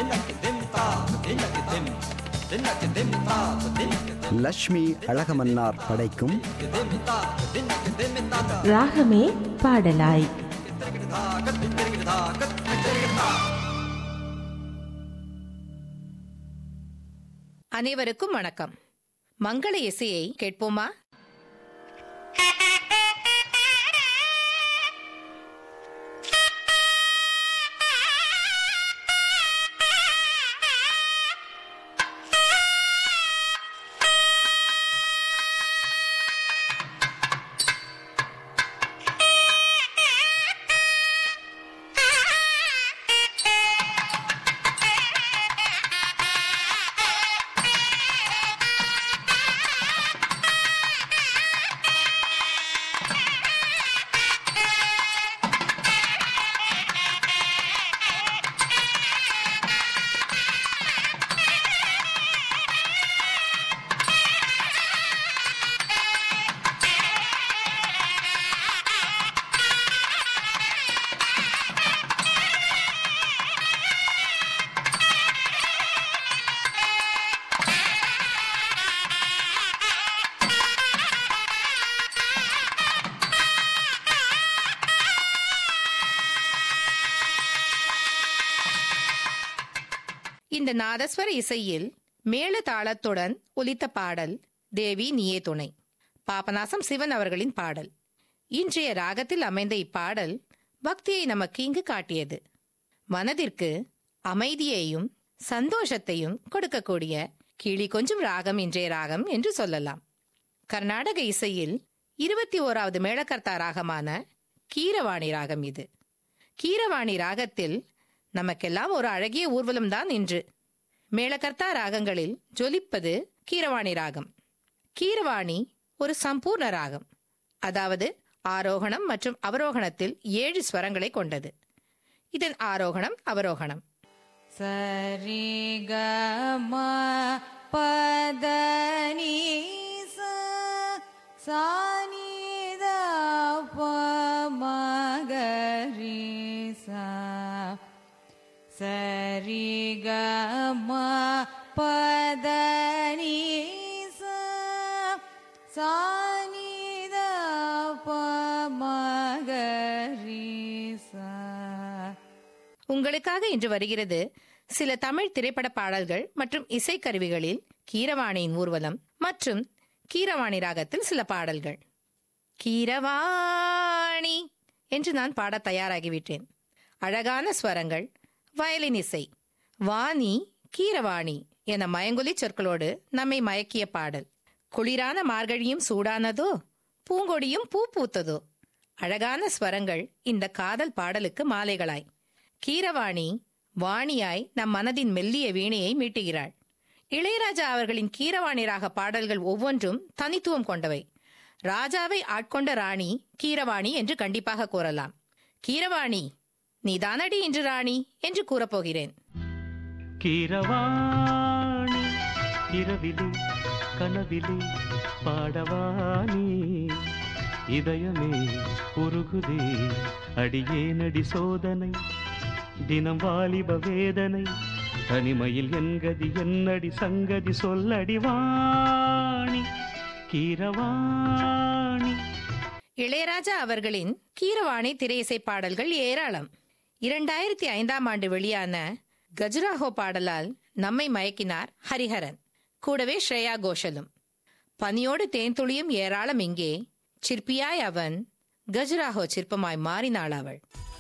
லக்ஷ்மி அழகமன்னார் படைக்கும் ராகமே பாடலாய் அனைவருக்கும் வணக்கம் மங்கள இசையை கேட்போமா இந்த நாதஸ்வர இசையில் மேள தாளத்துடன் ஒலித்த பாடல் தேவி நீயே துணை பாபநாசம் சிவன் அவர்களின் பாடல் இன்றைய ராகத்தில் அமைந்த இப்பாடல் பக்தியை நமக்கு இங்கு காட்டியது மனதிற்கு அமைதியையும் சந்தோஷத்தையும் கொடுக்கக்கூடிய கிளி கொஞ்சம் ராகம் இன்றைய ராகம் என்று சொல்லலாம் கர்நாடக இசையில் இருபத்தி ஓராவது மேளகர்த்தா ராகமான கீரவாணி ராகம் இது கீரவாணி ராகத்தில் நமக்கெல்லாம் ஒரு அழகிய ஊர்வலம் தான் இன்று மேளகர்த்தா ராகங்களில் ஜொலிப்பது கீரவாணி ராகம் கீரவாணி ஒரு சம்பூர்ண ராகம் அதாவது ஆரோகணம் மற்றும் அவரோகணத்தில் ஏழு ஸ்வரங்களை கொண்டது இதன் ஆரோகணம் அவரோகணம் சரி க ம பத நீ ச சானி த ப ம க ரி சா சரி க ம பத நீ ச சானி த ப ம க ரி சா உங்களுக்காக இன்று வருகிறது சில தமிழ் திரைப்பட பாடல்கள் மற்றும் இசைக்கருவிகளில் கீரவாணியின் ஊர்வலம் மற்றும் கீரவாணி ராகத்தில் சில பாடல்கள் கீரவாணி என்று நான் பாட தயாராகிவிட்டேன் அழகான ஸ்வரங்கள் வயலின் இசை வாணி கீரவாணி என மயங்கொலி சொற்களோடு நம்மை மயக்கிய பாடல் குளிரான மார்கழியும் சூடானதோ பூங்கொடியும் பூ பூத்ததோ அழகான ஸ்வரங்கள் இந்த காதல் பாடலுக்கு மாலைகளாய் கீரவாணி வாணியாய் நம் மனதின் மெல்லிய வீணையை மீட்டுகிறாள் இளையராஜா அவர்களின் கீரவாணி ராக பாடல்கள் ஒவ்வொன்றும் தனித்துவம் கொண்டவை ராஜாவை ஆட்கொண்ட ராணி கீரவாணி என்று கண்டிப்பாக கூறலாம் கீரவாணி நீதானடி இன்று ராணி என்று கூறப்போகிறேன் கீரவாணி இரவிலே கனவிலே பாடவாணி இதயமே உருகுதே அடியே நடி சோதனை தினம் வாலிப வேதனை தனிமையில் என்கதி என்னடி சங்கதி சொல்லடி வாணி கீரவாணி இளையராஜா அவர்களின் கீரவாணி திரையிசை பாடல்கள் ஏராளம் இரண்டாயிரத்தி ஐந்தாம் ஆண்டு வெளியான கஜுராஹோ பாடலால் நம்மை மயக்கினார் ஹரிஹரன் கூடவே ஸ்ரேயா கோஷலும் பனியோடு தேன்துளியும் ஏராளம் இங்கே சிற்பியாய் அவன் கஜுராஹோ சிற்பமாய் மாறினாள் அவள்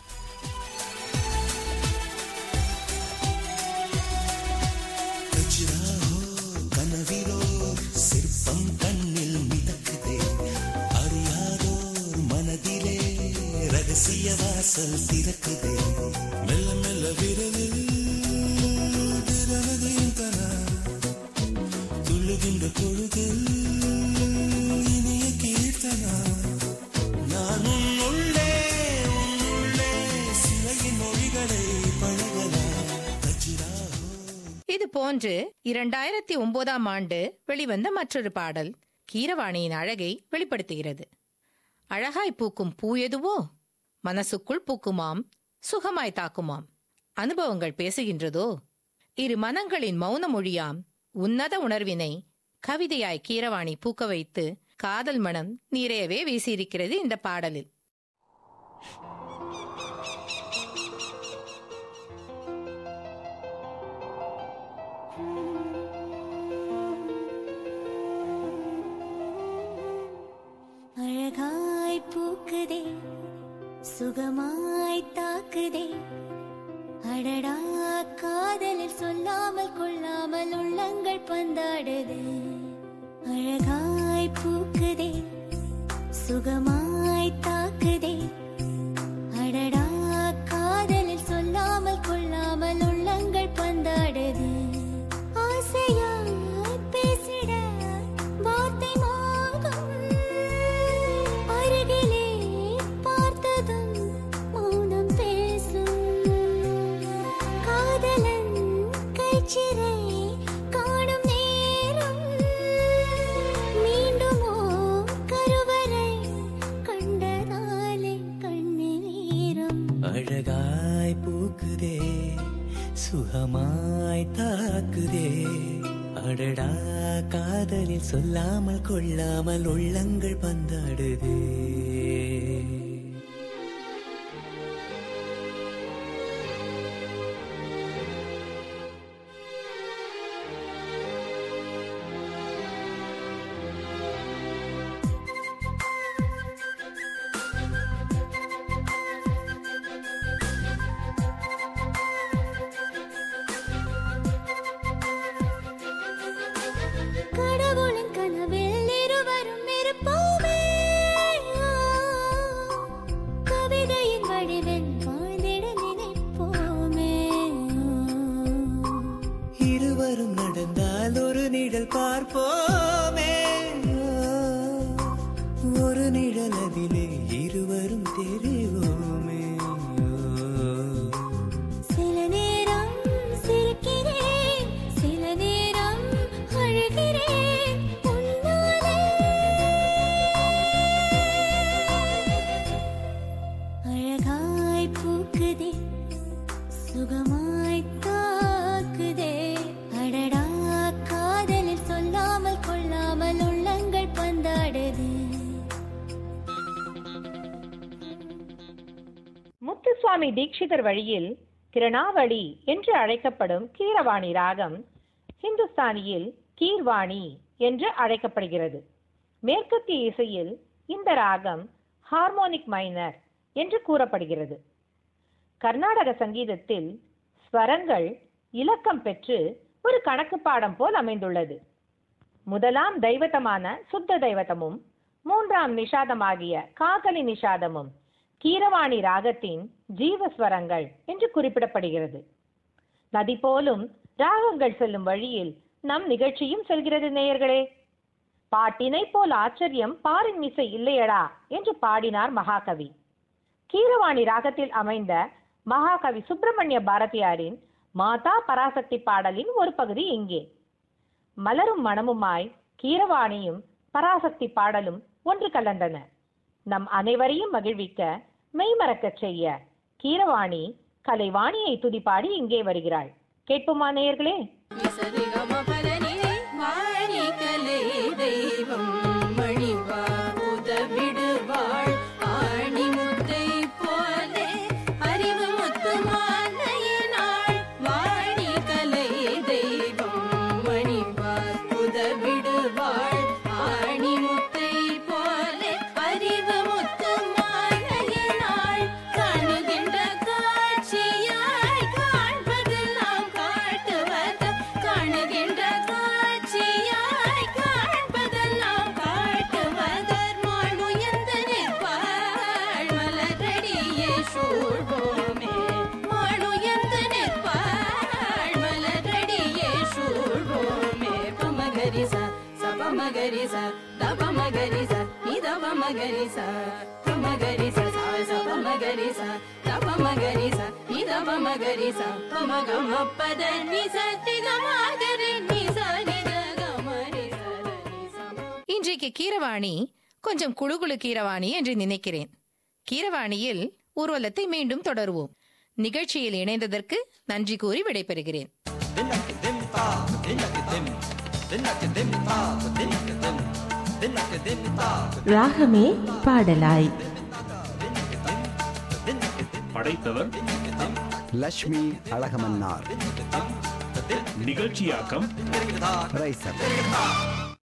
கனவிலோ சிற்பம் கண்ணில் மிதக்குதே அறியாதோர் மனதிலே ரகசிய வாசல் திறக்குதே மெல்ல மெல்ல விரலில் திரவதையும் தரா துள்ளுகின்ற பொழுது இனிய கீர்த்தனா நான் உன்னுள்ளே உன்னுள்ளே சிலையின் மொழிகளை பழகலாம் கஜிராஹோ இது போன்று இரண்டாயிரத்தி ஒன்பதாம் ஆண்டு வெளிவந்த மற்றொரு பாடல் கீரவாணியின் அழகை வெளிப்படுத்துகிறது அழகாய் பூக்கும் பூ எதுவோ மனசுக்குள் பூக்குமாம் சுகமாய் தாக்குமாம் அனுபவங்கள் பேசுகின்றதோ இரு மனங்களின் மௌன மொழியாம் உன்னத உணர்வினை கவிதையாய் கீரவாணி பூக்க வைத்து காதல் மனம் நிறையவே வீசியிருக்கிறது இந்த பாடலில் அழகாய் பூக்குதே சுகமாய் தாக்குதே அடடா காதலில் சொல்லாமல் கொள்ளாமல் உள்ளங்கள் பந்தாடுது அழகாய் பூக்குதே சுகமாய் தாக்குதே அடடா காதலில் சொல்லாமல் கொள்ளாமல் உள்ளங்கள் பந்தாடுது ஆசையாய் பேசிட வார்த்தை மோகம் அருகிலே பார்த்ததும் மௌனம் பேசும் காதலன் கைச்சிறை காணும் நேரம் மீண்டுமோ கருவறை கண்டதாலே கண்ணில் ஈரம் அழகாய் பூக்குதே சுகமாய் தாக்குதே அடடா காதலில் சொல்லாமல் கொள்ளாமல் உள்ளங்கள் பந்தாடுதே கடவுளின் கனவில் இருவரும் இருப்போமே கவிதையின் வடிவில் வாழ்ந்திட நினைப்போமே இருவரும் நடந்தால் ஒரு நிழல் பார்ப்போமே ஒரு நிழல் அதிலே இருவரும் தெரிவோமே சில நேரம் சிரிக்கிறேன் சில நேரம் அழுகிறேன் உன்னாலே அழகாய் பூக்குதே சுகமாய் தாக்குதே அடடா காதலில் சொல்லாமல் கொள்ளாமல் உள்ளங்கள் பந்தாடுது முத்துசுவாமி தீட்சிதர் வழியில் கிருணாவளி என்று அழைக்கப்படும் கீரவாணி ராகம் ஹிந்துஸ்தானியில் கீர்வாணி என்று அழைக்கப்படுகிறது மேற்கத்திய இசையில் இந்த ராகம் ஹார்மோனிக் மைனர் என்று கூறப்படுகிறது கர்நாடக சங்கீதத்தில் ஸ்வரங்கள் இலக்கம் பெற்று ஒரு கணக்கு பாடம் போல் அமைந்துள்ளது முதலாம் தெய்வத்தமான சுத்த தெய்வத்தமும் மூன்றாம் நிஷாதமாகிய காகலி நிஷாதமும் கீரவாணி ராகத்தின் ஜீவஸ்வரங்கள் என்று குறிப்பிடப்படுகிறது நதி போலும் ராகங்கள் செல்லும் வழியில் நம் நிகழ்ச்சியும் செல்கிறது நேயர்களே பாட்டினை போல் ஆச்சரியம் பாரின் இசை இல்லையடா என்று பாடினார் மகாகவி கீரவாணி ராகத்தில் அமைந்த மகாகவி சுப்பிரமணிய பாரதியாரின் மாதா பராசக்தி பாடலின் ஒரு பகுதி இங்கே மலரும் மனமுமாய் கீரவாணியும் பராசக்தி பாடலும் ஒன்று கலந்தன நம் அனைவரையும் மகிழ்விக்க மெய்மறக்கச் செய்ய கீரவாணி கலைவாணியை துதிப்பாடி இங்கே வருகிறாள் கேட்போமா நேயர்களே தெய்வம் மணிவா உதவிடுவாள் ஆணிமுத்தை போலே அறிவு முத்து மாலையினாள் வாணி கலை தெய்வம் மணிவா உதவிடுவாள் ஆணிமுத்தை போலே அறிவு முத்து மாலையினாள் காணுகின்ற காட்சியாய் காண்பதெல்லாம் காட்டுவது காணுகின்ற காட்சியாய் காண்பதெல்லாம் காட்டுவதர் மாணுயர்ந்து நிற்பாள் மலரடியே சூழ்வோமே மாணுயர்ந்து நிற்பாள் மலரடியே சூழ்வோமே பமகரிச சபமகரிச தபமகரிச நிதபமகரிச பமகரிச சபமகரிச தபமகரிச நிதபமகரிச பமகமப்பத நிச திகமாகரி நிச நிதகமரி இன்றைக்கு கீரவாணி கொஞ்சம் குழுகுழு கீரவாணி என்று நினைக்கிறேன் கீரவாணியில் ஊர்வலத்தை மீண்டும் தொடருவோம் நிகழ்ச்சியில் இணைந்ததற்கு நன்றி கூறி விடைபெறுகிறேன் ராகமே பாடலாய் படைத்தவர் லக்ஷ்மி அழகமன்னார் நிகழ்ச்சியாக்கம் ரைசர்